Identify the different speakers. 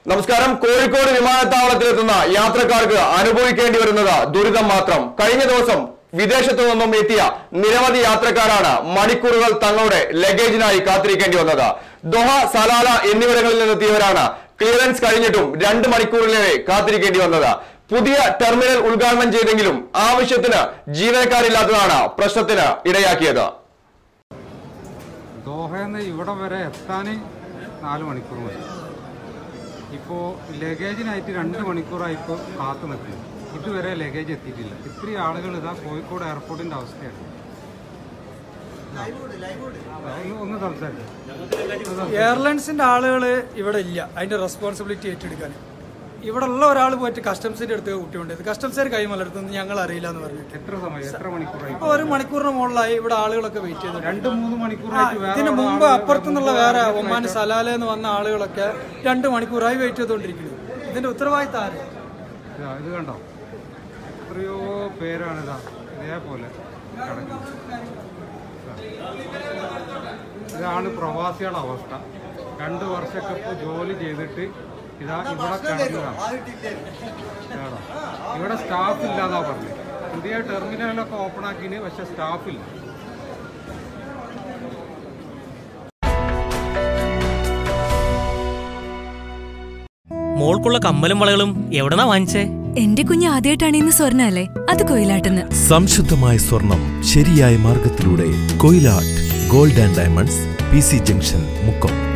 Speaker 1: നമസ്കാരം കോഴിക്കോട് വിമാനത്താവളത്തിലെത്തുന്ന യാത്രക്കാർക്ക് അനുഭവിക്കേണ്ടി വരുന്നത് ദുരിതം മാത്രം കഴിഞ്ഞ ദിവസം വിദേശത്തു നിന്നും എത്തിയ നിരവധി യാത്രക്കാരാണ് മണിക്കൂറുകൾ തങ്ങളുടെ ലഗേജിനായി കാത്തിരിക്കേണ്ടി വന്നത് ദോഹ സലാല എന്നിവിടങ്ങളിൽ നിന്നെത്തിയവരാണ് ക്ലിയറൻസ് കഴിഞ്ഞിട്ടും രണ്ട് മണിക്കൂറിലേറെ കാത്തിരിക്കേണ്ടി വന്നത് പുതിയ ടെർമിനൽ ഉദ്ഘാടനം ചെയ്തെങ്കിലും ആവശ്യത്തിന് ജീവനക്കാരില്ലാത്തതാണ് പ്രശ്നത്തിന് ഇടയാക്കിയത്
Speaker 2: ദോഹയെന്ന് ഇവിടം വരെ എത്താൻ നാല് മണിക്കൂർ മതി ഇപ്പോൾ ലഗേജിനായിട്ട് രണ്ട് മണിക്കൂറായി ഇപ്പോൾ കാത്തു നിൽക്കുന്നു ഇതുവരെ ലഗേജ് എത്തിയിട്ടില്ല ഇത്രയും ആളുകൾ ഇതാ കോഴിക്കോട് എയർപോർട്ടിൻ്റെ അവസ്ഥയാണ് ഒന്ന് ഒന്ന് സംസാരിക്കാം
Speaker 3: എയർലൈൻസിന്റെ ആളുകൾ ഇവിടെ ഇല്ല അതിന്റെ റെസ്പോൺസിബിലിറ്റി ഏറ്റെടുക്കാൻ ഇവിടെ ഉള്ള ഒരാൾ പോയിട്ട് കസ്റ്റംസിന്റെ അടുത്ത് കുട്ടിയുണ്ട് കസ്റ്റംസുകാർ കൈമലർത്തുന്നത് ഞങ്ങൾ അറിയില്ല എന്ന് പറഞ്ഞു
Speaker 2: എത്ര സമയം എത്ര മണിക്കൂറായി
Speaker 3: ഇപ്പൊ ഒരു മണിക്കൂറിന് മുകളിലായി ഇവിടെ ആളുകളൊക്കെ വെയിറ്റ് ചെയ്തു
Speaker 2: രണ്ട് മൂന്ന് മണിക്കൂറായിട്ട് വേറെ
Speaker 3: ഇതിന്
Speaker 2: അവിടെ
Speaker 3: മുമ്പ്
Speaker 2: ആളുകൾ
Speaker 3: അപ്പുറത്തുനിന്നുള്ള വേറെ ഒമാൻ സലാല എന്ന് വന്ന ആളുകളൊക്കെ രണ്ട് മണിക്കൂറായി വെയിറ്റ് ചെയ്തുകൊണ്ടിരിക്കുന്നു ഇതിന്റെ ഉത്തരവാദിത്തം ആര്
Speaker 2: ഇതാ, ഇത് കണ്ടോ എത്രയോ പേരാണ് ഇതാ ഇതേപോലെ കിടക്കുന്നത് ഇതാണ് പ്രവാസികളുടെ അവസ്ഥ രണ്ട് വർഷമൊക്കെ ഇപ്പോൾ ജോലി ചെയ്തിട്ട് ഇതാ ഇവിടെ കിടന്നതാണ് ഇതാണോ? ഇവിടെ സ്റ്റാഫ് ഇല്ലാന്നാ പറഞ്ഞത് പുതിയ ടെർമിനലൊക്കെ ഓപ്പൺ ആക്കിന് പക്ഷെ സ്റ്റാഫില്ല
Speaker 4: മോൾക്കുള്ള കമ്മലും വളകളും എവിടെന്നാ വാങ്ങിച്ചേ
Speaker 5: എന്റെ കുഞ്ഞ് ആദ്യമായിട്ടാണ് ഇന്ന് സ്വർണ്ണ അല്ലേ അത് കൊയിലാട്ടെന്ന്
Speaker 6: സംശുദ്ധമായ സ്വർണം ശരിയായ മാർഗത്തിലൂടെ Koyilattu gold and diamonds P C junction Mukkam